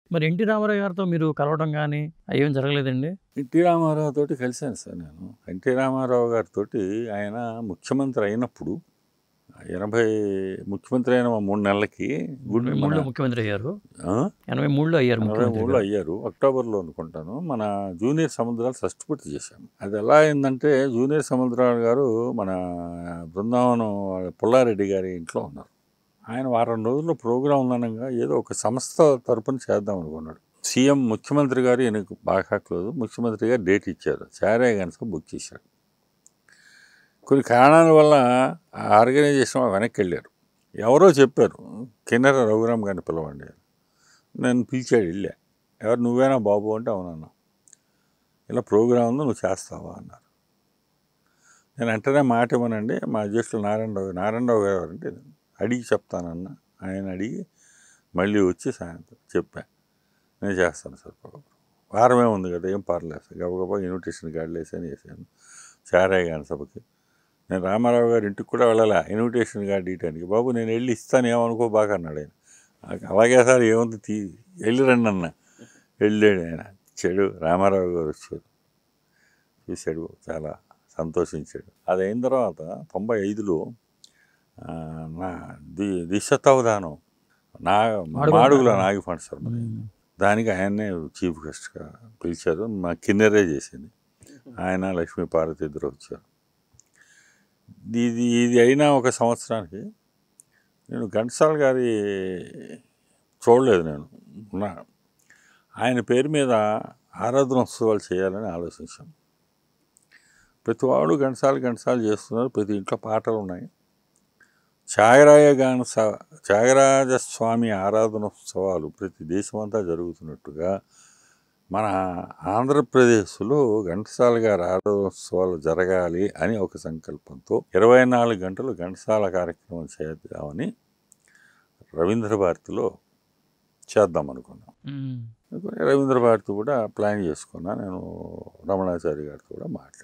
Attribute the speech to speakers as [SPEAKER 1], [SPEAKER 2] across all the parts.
[SPEAKER 1] మరి ఎన్టీ రామారావు గారితో మీరు కలవడం కానీ అయ్యేం జరగలేదండి
[SPEAKER 2] ఎన్టీ రామారావు తోటి కలిశాను సార్ నేను ఎన్టీ రామారావు గారితో ఆయన ముఖ్యమంత్రి అయినప్పుడు ఎనభై ముఖ్యమంత్రి అయిన మూడు నెలలకి గుడ్
[SPEAKER 1] ఎనభై మూడులో ముఖ్యమంత్రి అయ్యారు
[SPEAKER 2] ఆ?
[SPEAKER 1] ఎనభై మూడులో అయ్యారు
[SPEAKER 2] ఎనభై
[SPEAKER 1] ముఖ్యమంత్రి
[SPEAKER 2] మూడులో
[SPEAKER 1] గారు.
[SPEAKER 2] అయ్యారు అక్టోబర్లో అనుకుంటాను మన జూనియర్ సముద్రాలు షష్టి పూర్తి చేశాము అది ఎలా అయిందంటే జూనియర్ సముద్రాలు గారు మన బృందావనం వాళ్ళ పుల్లారెడ్డి గారి ఇంట్లో ఉన్నారు ఆయన వారం రోజుల్లో ప్రోగ్రాం ఉందనగా ఏదో ఒక సంస్థ తరపున చేద్దాం అనుకున్నాడు సీఎం ముఖ్యమంత్రి గారు ఈయనకు బాగా క్లోజ్ ముఖ్యమంత్రి గారు డేట్ ఇచ్చారు చారే గనుక బుక్ చేశారు కొన్ని కారణాల వల్ల ఆ ఆర్గనైజేషన్ వెనక్కి వెళ్ళారు ఎవరో చెప్పారు కిన్నెర రఘురామ్ గారిని పిలవండి నేను పిలిచాడు వెళ్ళా ఎవరు నువ్వేనా బాబు అంటే అవునన్నా ఇలా ప్రోగ్రామ్ ఉంది నువ్వు చేస్తావా అన్నారు నేను వెంటనే మాట ఇవ్వనండి మా అధ్యక్షులు నారాయణరావు నారాయణరావు గారు అంటే అడిగి చెప్తానన్న ఆయన అడిగి మళ్ళీ వచ్చి సాయంత్రం చెప్పా నేను చేస్తాను సార్ ప్రోగ్రాం వారమే ఉంది కదా ఏం పర్లేదు సార్ గబగబా ఇన్విటేషన్ కార్డులు వేసాను వేసాను చారాయి గాని సభకి నేను రామారావు గారి ఇంటికి కూడా వెళ్ళాలా ఇన్విటేషన్ కార్డు ఇయటానికి బాబు నేను వెళ్ళి ఇస్తాను ఏమనుకో బాగా అన్నాడు ఆయన అలాగే సార్ ఏముంది తీ వెళ్ళి రండి అన్న వెళ్ళాడు ఆయన చెడు రామారావు గారు వచ్చారు చూశాడు చాలా సంతోషించాడు అది అయిన తర్వాత తొంభై ఐదులో ఆ, నా ది దిశతావధానం నా
[SPEAKER 1] మాడుగుల
[SPEAKER 2] మాడుగుల
[SPEAKER 1] నాగ-
[SPEAKER 2] నాగిఫండ్ సార్
[SPEAKER 1] ఉమ్.
[SPEAKER 2] దానికి ఆయన్నే చీఫ్ గెస్ట్గా పిలిచారు మా కిన్నెరే చేసింది ఆయన లక్ష్మీ పార్వతి ఇద్దరు వచ్చారు ఇది ఇది అయినా ఒక సంవత్సరానికి నేను ఘంటసాల గారి చూడలేదు నేను ఉన్నా ఆయన పేరు మీద ఆరాధనోత్సవాలు చేయాలని ఆలోచించాను ప్రతి వాడు ఘంటసాల ఘంటసాలు చేస్తున్నారు ప్రతి ఇంట్లో పాటలు ఉన్నాయి త్యాగరాయ గాన స- త్యాగరాజ స్వామి ఆరాధనోత్సవాలు ప్రతి దేశమంతా జరుగుతున్నట్టుగా మన ఆంధ్రప్రదేశ్లో ఘంటసాల గారి ఆరాధనోత్సవాలు జరగాలి అని ఒక సంకల్పంతో ఇరవై నాలుగు గంటలు ఘంటసాల కార్యక్రమం చేద్దామని రవీంద్ర భారతిలో చేద్దాం అనుకున్నాం
[SPEAKER 1] ఉమ్.
[SPEAKER 2] అనుకుని రవీంద్ర భారతి కూడా ప్లాన్ చేసుకున్నా నేను రమణాచారి గారితో కూడా మాట్లాడాను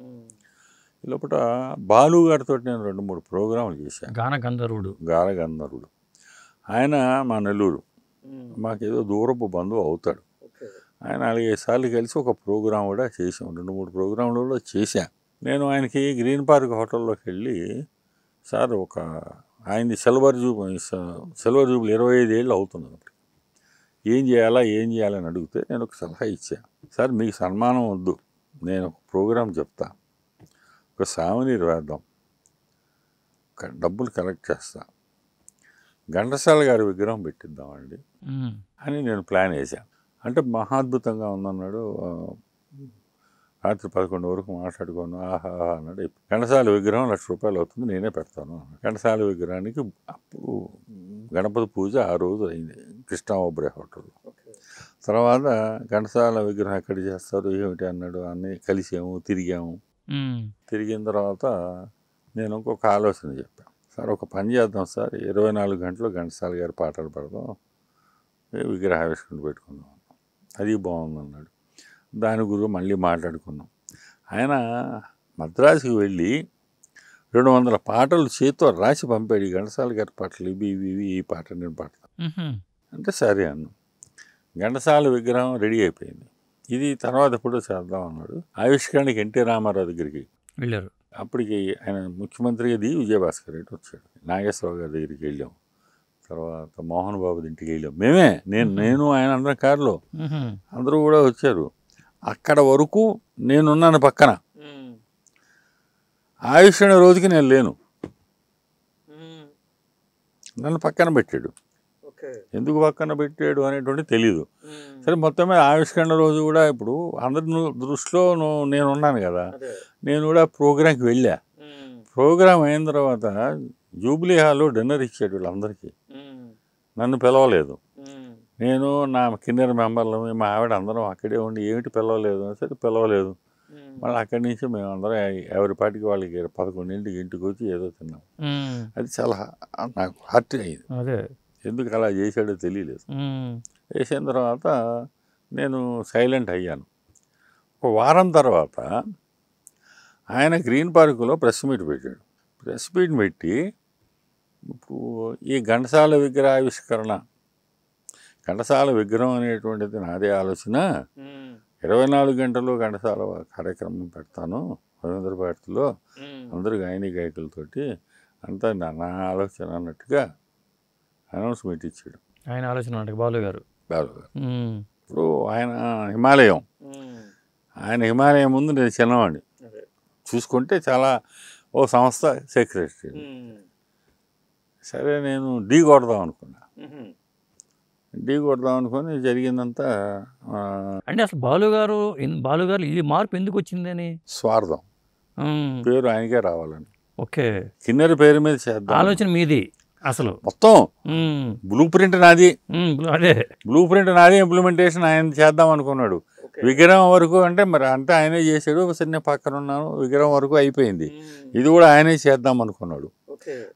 [SPEAKER 2] ఈ లోపల బాలు గారితో నేను రెండు మూడు ప్రోగ్రాములు చేశాను
[SPEAKER 1] గాన గంధర్వుడు
[SPEAKER 2] గాలగంధర్వుడు ఆయన మా నెల్లూరు మాకేదో దూరపు బంధువు అవుతాడు ఆయన నాలుగైదు సార్లు కలిసి ఒక ప్రోగ్రాం కూడా చేసాం రెండు మూడు ప్రోగ్రాంలు కూడా చేశాం నేను ఆయనకి గ్రీన్ పార్క్ హోటల్లోకి వెళ్ళి సార్ ఒక ఆయనది సిల్వర్ జూబ్ సిల్వర్ జూబులు ఇరవై ఐదు ఏళ్ళు అవుతున్నది అప్పుడు ఏం చేయాలా ఏం చేయాలని అడిగితే నేను ఒక సలహా ఇచ్చాను సార్ మీకు సన్మానం వద్దు నేను ఒక ప్రోగ్రాం చెప్తా ఒక సావనీరు వేద్దాం క- డబ్బులు కలెక్ట్ చేస్తా ఘంటసాల గారి విగ్రహం పెట్టిద్దామండి
[SPEAKER 1] ఉమ్.
[SPEAKER 2] అని నేను ప్లాన్ వేసాను అంటే మహాద్భుతంగా ఉందన్నాడు ఆ, రాత్రి పదకొండు వరకు మాట్లాడుకోను ఆహా ఆహా అన్నాడు ఘంటసాల విగ్రహం లక్ష రూపాయలు అవుతుంది నేనే పెడతాను అన్నాడు. ఘంటసాల విగ్రహానికి అప్పుడు గణపతి పూజ ఆ రోజు అయింది కృష్ణాబొబ్బరే హోటల్లో తర్వాత ఘంటసాల విగ్రహం ఎక్కడ చేస్తారు ఏమిటి అన్నాడు అన్నీ కలిసాము తిరిగాము
[SPEAKER 1] ఉమ్.
[SPEAKER 2] తిరిగిన తర్వాత నేను ఇంకొక ఆలోచన చెప్పాను సార్ ఒక పని చేద్దాం సార్ ఇరవై నాలుగు గంటలు ఘంటసాల గారి పాటలు పాడదాం ఏ విగ్రహావిష్కరణ పెట్టుకుందాం అది బాగుందన్నాడు దాని గురించి మళ్ళీ మాట్లాడుకున్నాం ఆయన మద్రాసుకి వెళ్ళి రెండు వందల పాటలు చేతితో రాసి పంపాడు ఈ ఘంటసాల గారి పాటలు ఇవి ఇవి ఇవి ఈ పాట నేను పాడతాను
[SPEAKER 1] ఉహుం.
[SPEAKER 2] అంటే సరే అన్న ఘంటసాల విగ్రహం రెడీ అయిపోయింది ఇది తర్వాత ఎప్పుడో చేద్దాం అన్నాడు ఆవిష్కరణకి ఎన్టీ రామారావు దగ్గరికి
[SPEAKER 1] వెళ్ళారు
[SPEAKER 2] అప్పటికి ఆయన ముఖ్యమంత్రిగా ది విజయభాస్కర్ రెడ్డి వచ్చాడు నాగేశ్వరరావు గారి దగ్గరికి వెళ్ళాం తర్వాత మోహన్ బాబు ఇంటికి వెళ్ళాం మేమే నేను నేను ఆయన అందరం కారులో
[SPEAKER 1] ఉహుం.
[SPEAKER 2] అందరూ కూడా వచ్చారు అక్కడ వరకు నేనున్నాను పక్కన ఆవిష్కరణ రోజుకి నేను లేను నన్ను పక్కన పెట్టాడు ఎందుకు పక్కన పెట్టాడు అనేటువంటి తెలియదు సరే మొత్తం మీద ఆవిష్కరణ రోజు కూడా ఇప్పుడు అందరి ను- దృష్టిలో నువ్వు నేను ఉన్నాను కదా నేను కూడా ప్రోగ్రాంకి వెళ్ళా ప్రోగ్రాం అయిన తర్వాత జూబ్లీ హాల్లో డిన్నర్ ఇచ్చాడు వీళ్ళందరికీ నన్ను పిలవలేదు నేను నా కిన్నెర మెంబర్లు మా ఆవిడ అందరం అక్కడే ఉండి ఏమిటి పిలవలేదు అని సరే పిలవలేదు మళ్ళీ అక్కడి నుంచి మేము అందరం ఎవరి పాటికి వాళ్ళకి పదకొండింటికి ఇంటికి వచ్చి ఏదో తిన్నాం
[SPEAKER 1] ఉమ్.
[SPEAKER 2] అది చాలా నాకు హర్ట్ అయింది
[SPEAKER 1] అదే
[SPEAKER 2] ఎందుకు అలా చేశాడో తెలియలేదు
[SPEAKER 1] ఉమ్.
[SPEAKER 2] వేసిన తర్వాత నేను సైలెంట్ అయ్యాను ఒక వారం తర్వాత ఆయన గ్రీన్ పార్కులో ప్రెస్ మీట్ పెట్టాడు ప్రెస్ మీట్ పెట్టి ఇప్పుడు ఈ ఘంటసాల విగ్రహావిష్కరణ ఘంటసాల విగ్రహం అనేటువంటిది నాదే ఆలోచన ఇరవై నాలుగు గంటలు ఘంటసాల కార్యక్రమం పెడతాను రవీంద్ర భారతిలో అందరూ గాయని గాయకులతోటి అంతా నా నా ఆలోచన అన్నట్టుగా అనౌన్స్మెంట్ ఇచ్చాడు
[SPEAKER 1] ఆయన ఆలోచన నాటక బాలు గారు
[SPEAKER 2] బాలు గారు
[SPEAKER 1] ఉమ్.
[SPEAKER 2] ఇప్పుడు ఆయన హిమాలయం ఆయన హిమాలయం ముందు నేను చిన్నవాడిని చూసుకుంటే చాలా ఓ సంస్థ సెక్రటరీ సరే నేను ఢీ కొడదాం అనుకున్నా ఢీ కొడదాం అనుకుని జరిగిందంతా ఆ,
[SPEAKER 1] అంటే అసలు బాలు గారు ఇన్- బాలు గారు ఈ మార్పు ఎందుకు వచ్చిందని
[SPEAKER 2] స్వార్థం
[SPEAKER 1] ఉమ్.
[SPEAKER 2] పేరు ఆయనకే రావాలని
[SPEAKER 1] ఓకే
[SPEAKER 2] కిన్నెర పేరు మీద చేద్దాం
[SPEAKER 1] ఆలోచన మీది అసలు
[SPEAKER 2] మొత్తం
[SPEAKER 1] ఉమ్.
[SPEAKER 2] బ్లూ ప్రింట్ నాది
[SPEAKER 1] ఉమ్, అదే
[SPEAKER 2] బ్లూ ప్రింట్ నాది ఇంప్లిమెంటేషన్ ఆయన చేద్దాం అనుకున్నాడు విగ్రహం వరకు అంటే మరి అంతా ఆయనే చేశాడు చిన్న పక్కన ఉన్నాను విగ్రహం వరకు అయిపోయింది ఇది కూడా ఆయనే చేద్దాం అనుకున్నాడు